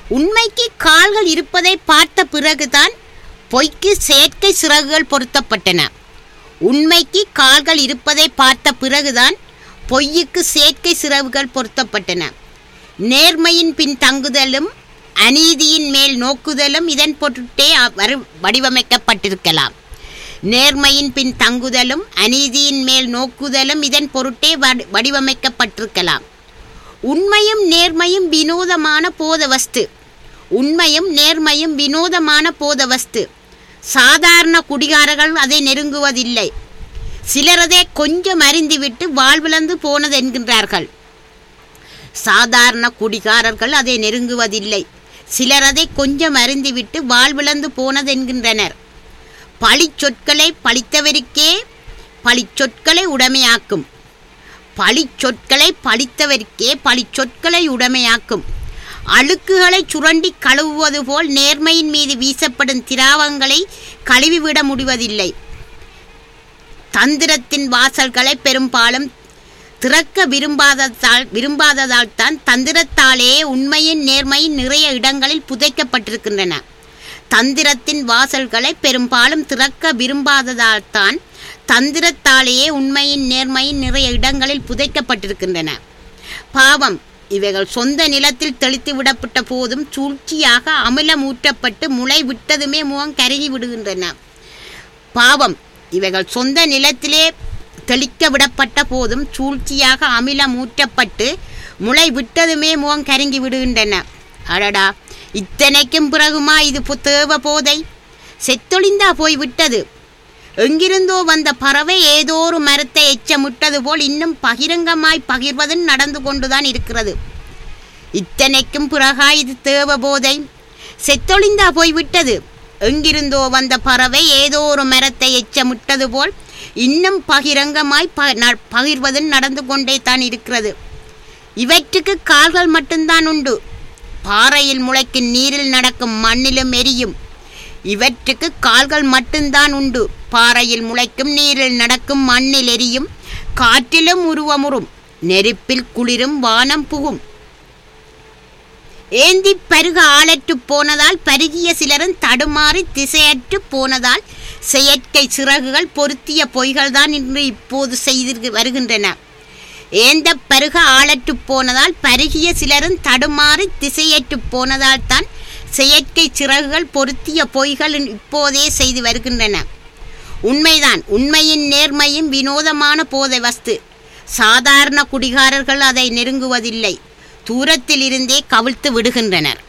உண்மைக்கு கால்கள் இருப்பதை பார்த்த பிறகுதான் பொய்க்கு செயற்கை சிறகுகள் பொருத்தப்பட்டன உண்மைக்கு கால்கள் இருப்பதை பார்த்த பிறகுதான் பொய்யுக்கு செயற்கை சிறகுகள் பொருத்தப்பட்டன நேர்மையின் பின் தங்குதலும் அநீதியின் மேல் நோக்குதலும் இதன் பொருட்டே அ- வரு- வடிவமைக்கப்பட்டிருக்கலாம் நேர்மையின் பின் தங்குதலும் அநீதியின் மேல் நோக்குதலும் இதன் பொருட்டே வடி- வடிவமைக்கப்பட்டிருக்கலாம் உண்மையும் நேர்மையும் வினோதமான போத வஸ்து உண்மையும் நேர்மையும் வினோதமான போத வஸ்து சாதாரண குடிகாரர்கள் அதை நெருங்குவதில்லை சிலர் அதை கொஞ்சம் அறிந்துவிட்டு வாழ்விழந்து போனது என்கின்றார்கள் சாதாரண குடிகாரர்கள் அதை நெருங்குவதில்லை சிலர் அதை கொஞ்சம் அறிந்துவிட்டு வாழ்விழந்து போனது என்கின்றனர் பழிச்சொற்களை பழித்தவருக்கே பழிச்சொற்களை உடைமையாக்கும் பழிச்சொற்களை பழித்தவருக்கே பழிச்சொற்களை உடைமையாக்கும் அழுக்குகளை சுரண்டி கழுவுவது போல் நேர்மையின் மீது வீசப்படும் திராவங்களை கழுவிவிட முடிவதில்லை தந்திரத்தின் வாசல்களை பெரும்பாலும் திறக்க விரும்பாததால் விரும்பாததால் தான் தந்திரத்தாலே உண்மையின் நேர்மையின் நிறைய இடங்களில் புதைக்கப்பட்டிருக்கின்றன தந்திரத்தின் வாசல்களை பெரும்பாலும் திறக்க விரும்பாததால் தான் தந்திரத்தாலேயே உண்மையின் நேர்மையின் நிறைய இடங்களில் புதைக்கப்பட்டிருக்கின்றன பாவம் இவைகள் சொந்த நிலத்தில் தெளித்து விடப்பட்ட போதும் சூழ்ச்சியாக அமிலம் ஊற்றப்பட்டு முளை விட்டதுமே முகம் கருகி விடுகின்றன பாவம் இவைகள் சொந்த நிலத்திலே தெளிக்க விடப்பட்ட போதும் சூழ்ச்சியாக அமிலம் ஊற்றப்பட்டு முளை விட்டதுமே முகம் கருங்கி விடுகின்றன அடடா இத்தனைக்கும் பிறகுமா இது பு- தேவ போதை செத்தொழிந்தா போய் விட்டது எங்கிருந்தோ வந்த பறவை ஏதோ ஒரு மரத்தை எச்சமிட்டது போல் இன்னும் பகிரங்கமாய் பகிர்வதும் நடந்து கொண்டுதான் இருக்கிறது இத்தனைக்கும் பிறகா இது தேவ போதை செத்தொழிந்தா போய் விட்டது எங்கிருந்தோ வந்த பறவை ஏதோ ஒரு மரத்தை எச்சமிட்டது போல் இன்னும் பகிரங்கமாய் ப ந- பகிர்வதும் நடந்து கொண்டே தான் இருக்கிறது இவற்றுக்கு கால்கள் மட்டும்தான் உண்டு பாறையில் முளைக்கும் நீரில் நடக்கும் மண்ணிலும் எரியும் இவற்றுக்கு கால்கள் மட்டும்தான் உண்டு பாறையில் முளைக்கும் நீரில் நடக்கும் மண்ணில் எரியும் காற்றிலும் உருவமுறும் நெருப்பில் குளிரும் வானம் புகும் ஏந்தி பருக ஆளற்றுப் போனதால் பருகிய சிலரும் தடுமாறி திசையற்று போனதால் செயற்கை சிறகுகள் பொருத்திய பொய்கள்தான் இன்று இப்போது செய்து வருகின்றன ஏந்த பருக ஆளற்றுப் போனதால் பருகிய சிலரும் தடுமாறி திசையற்று போனதால் தான் செயற்கை சிறகுகள் பொருத்திய பொய்கள் இப்போதே செய்து வருகின்றன உண்மைதான் உண்மையின் நேர்மையும் வினோதமான போதை வஸ்து சாதாரண குடிகாரர்கள் அதை நெருங்குவதில்லை தூரத்தில் இருந்தே கவிழ்த்து விடுகின்றனர்